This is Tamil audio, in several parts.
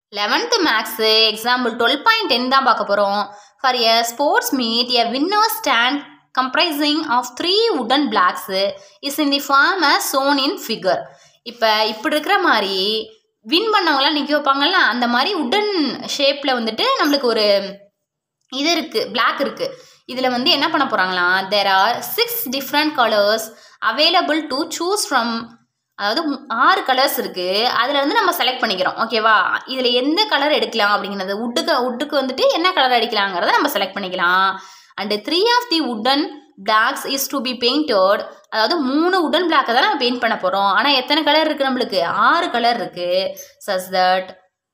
eleventh maths example twelve point ten தான் பார்க்க போகிறோம் for a sports meet a winner stand comprising of three wooden blocks is in the form as shown in figure இப்போ இப்படி இருக்கிற மாதிரி வின் பண்ணவங்களாம் நிற்க வைப்பாங்கல்ல அந்த மாதிரி உடன் ஷேப்பில் வந்துட்டு நம்மளுக்கு ஒரு இது இருக்குது பிளாக் இருக்குது இதில் வந்து என்ன பண்ண போகிறாங்களாம் there are six different colours available to choose from அதாவது மு- ஆறு கலர்ஸ் இருக்குது அதில் வந்து நம்ம செலக்ட் பண்ணிக்கிறோம் ஓகேவா இதில் எந்த கலர் எடுக்கலாம் அப்படிங்கிறது உட்டுக்கு உட்டுக்கு வந்துட்டு என்ன கலர் அடிக்கலாங்கிறத நம்ம செலக்ட் பண்ணிக்கலாம் and three of the wooden blocks is to be painted அதாவது மூணு உடன் பிளாக்கை தான் நம்ம பெயிண்ட் பண்ண போகிறோம் ஆனால் எத்தனை கலர் இருக்குது நம்மளுக்கு ஆறு கலர் இருக்குது such that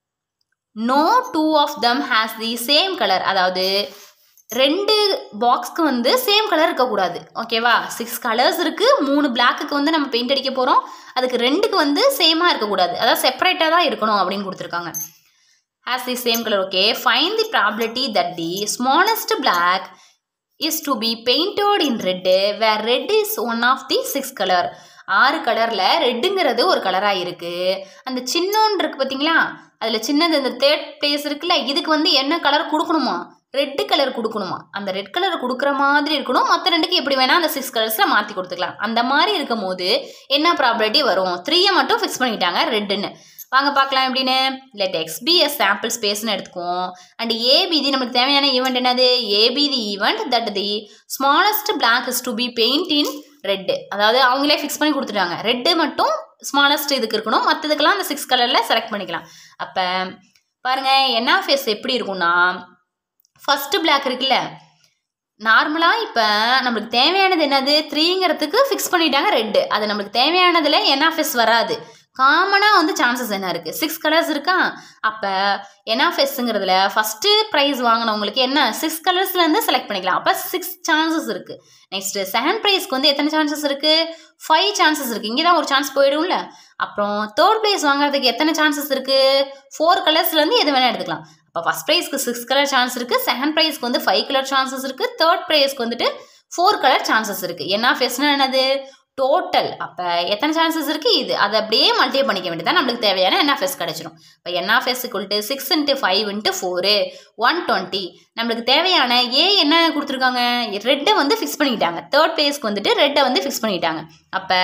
no two of them has the same colour அதாவது ரெண்டு பாக்ஸ்க்கு வந்து சேம் கலர் இருக்கக்கூடாது ஓகேவா சிக்ஸ் கலர்ஸ் இருக்குது மூணு பிளாக்குக்கு வந்து நம்ம பெயிண்ட் அடிக்க போகிறோம் அதுக்கு ரெண்டுக்கு வந்து சேமாக இருக்கக்கூடாது அதாவது செப்பரேட்டாக தான் இருக்கணும் அப்படின்னு கொடுத்துருக்காங்க has the same colour okay fine the probability that the smallest block is to be painted in red where red is one of the six colour ஆறு கலரில் ரெட்டுங்கிறது ஒரு கலராக இருக்குது அந்த சின்னோன்னு இருக்குது பார்த்தீங்களா அதில் சின்னது இந்த தேர்ட் பிளேஸ் இருக்குல்ல இதுக்கு வந்து என்ன கலர் கொடுக்கணுமா ரெட்டு கலர் கொடுக்கணுமா அந்த ரெட் கலர் கொடுக்குற மாதிரி இருக்கணும் மற்ற ரெண்டுக்கு எப்படி வேணால் அந்த சிக்ஸ் கலர்ஸில் மாற்றி கொடுத்துக்கலாம் அந்த மாதிரி இருக்கும் போது என்ன ப்ராபர்ட்டி வரும் த்ரீயை மட்டும் ஃபிக்ஸ் பண்ணிட்டாங்க ரெட்டுன்னு வாங்க பார்க்கலாம் எப்படின்னு let X be S sample ஸ்பேஸ்னு எடுத்துக்குவோம் அண்ட் ஏபிதி நமக்கு தேவையான ஈவெண்ட் என்னது A be the event that the smallest block is to be paint in red அதாவது அவங்களே ஃபிக்ஸ் பண்ணி கொடுத்துட்டாங்க ரெட்டு மட்டும் ஸ்மாலஸ்ட் இதுக்கு இருக்கணும் மற்றதுக்கெல்லாம் அந்த சிக்ஸ் கலரில் செலக்ட் பண்ணிக்கலாம் அப்போ பாருங்க என்ன ஃபேஸ் எப்படி இருக்கும்னா ஃபஸ்ட்டு பிளாக் இருக்குல்ல நார்மலாக இப்போ நம்மளுக்கு தேவையானது என்னது த்ரீங்கிறதுக்கு ஃபிக்ஸ் பண்ணிட்டாங்க ரெட்டு அது நம்மளுக்கு தேவையானதில் என்ஆஃப்எஸ் வராது காமனாக வந்து சான்சஸ் என்ன இருக்குது சிக்ஸ் கலர்ஸ் இருக்கா அப்போ என்ஆஃப்எஸ்ங்கிறதுல ஃபஸ்ட்டு ப்ரைஸ் வாங்கினவங்களுக்கு என்ன சிக்ஸ் கலர்ஸ்லேருந்து செலக்ட் பண்ணிக்கலாம் அப்போ சிக்ஸ் சான்சஸ் இருக்குது நெக்ஸ்ட்டு செகண்ட் ப்ரைஸ்க்கு வந்து எத்தனை சான்சஸ் இருக்குது ஃபைவ் சான்சஸ் இருக்குது இங்கே தான் ஒரு சான்ஸ் போயிடும்ல அப்புறம் தேர்ட் ப்ரைஸ் வாங்குறதுக்கு எத்தனை சான்சஸ் இருக்குது ஃபோர் கலர்ஸ்லேருந்து எது வேணால் எடுத்துக்கலாம் அப்போ ஃபஸ்ட் ப்ரைஸ்க்கு சிக்ஸ் கலர் சான்ஸ் இருக்குது செகண்ட் ப்ரைஸ்க்கு வந்து ஃபைவ் கலர் சான்சஸ் இருக்குது தேர்ட் ப்ரைஸ்க்கு வந்துட்டு ஃபோர் கலர் சான்சஸ் இருக்குது என்ன ஃபேஸ்னா என்னது டோட்டல் அப்போ எத்தனை சான்சஸ் இருக்குது இது அதை அப்படியே மல்டிப்ளை பண்ணிக்க வேண்டியதான் நம்மளுக்கு தேவையான என்ஆஃப்எஸ் கிடச்சிரும் இப்போ n of S equal to six into five into four one twenty நம்மளுக்கு தேவையான ஏ என்ன கொடுத்துருக்காங்க ரெட்டை வந்து ஃபிக்ஸ் பண்ணிக்கிட்டாங்க தேர்ட் ப்ளேஸ்க்கு வந்துட்டு ரெட்டை வந்து ஃபிக்ஸ் பண்ணிக்கிட்டாங்க அப்போ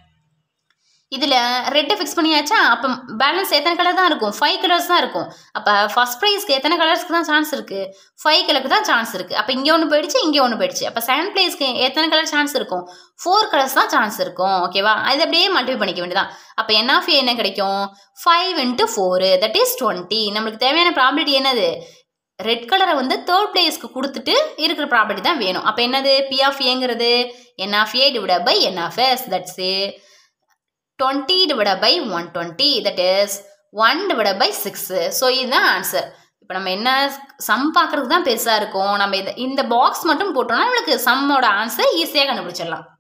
இதில் ரெட்டை ஃபிக்ஸ் பண்ணியாச்சா அப்போ பேலன்ஸ் எத்தனை கலர் தான் இருக்கும் ஃபைவ் கலர்ஸ் தான் இருக்கும் அப்போ ஃபஸ்ட் ப்ரைஸ்க்கு எத்தனை கலர்ஸ்க்கு தான் சான்ஸ் இருக்குது ஃபைவ் கலருக்கு தான் சான்ஸ் இருக்குது அப்போ இங்கே ஒன்று போயிடுச்சு இங்கே ஒன்று போயிடுச்சு அப்போ செகண்ட் ப்ளேஸ்க்கு எத்தனை கலர் சான்ஸ் இருக்கும் ஃபோர் கலர்ஸ் தான் சான்ஸ் இருக்கும் ஓகேவா அது அப்படியே மல்டிப்ளை பண்ணிக்க வேண்டியதான் அப்போ என் ஆஃப் என்ன கிடைக்கும் five into four that is twenty நம்மளுக்கு தேவையான ப்ராபிலிட்டி என்னது ரெட் கலரை வந்து தேர்ட் பிளேஸ்க்கு கொடுத்துட்டு இருக்கிற ப்ராப்பர்ட்டி தான் வேணும் அப்போ என்னது பி ஆஃப் ஏங்கிறது n of A divide by n of S that's twenty divide by one twenty that is one divide by six so இதுதான் ஆன்சர் இப்போ நம்ம என்ன சம் பார்க்குறதுக்கு தான் பெருசாக இருக்கும் நம்ம இதை இந்த பாக்ஸ் மட்டும் போட்டோம்னா நம்மளுக்கு சம்மோட ஆன்சர் ஈஸியாக கண்டுபிடிச்சிடலாம்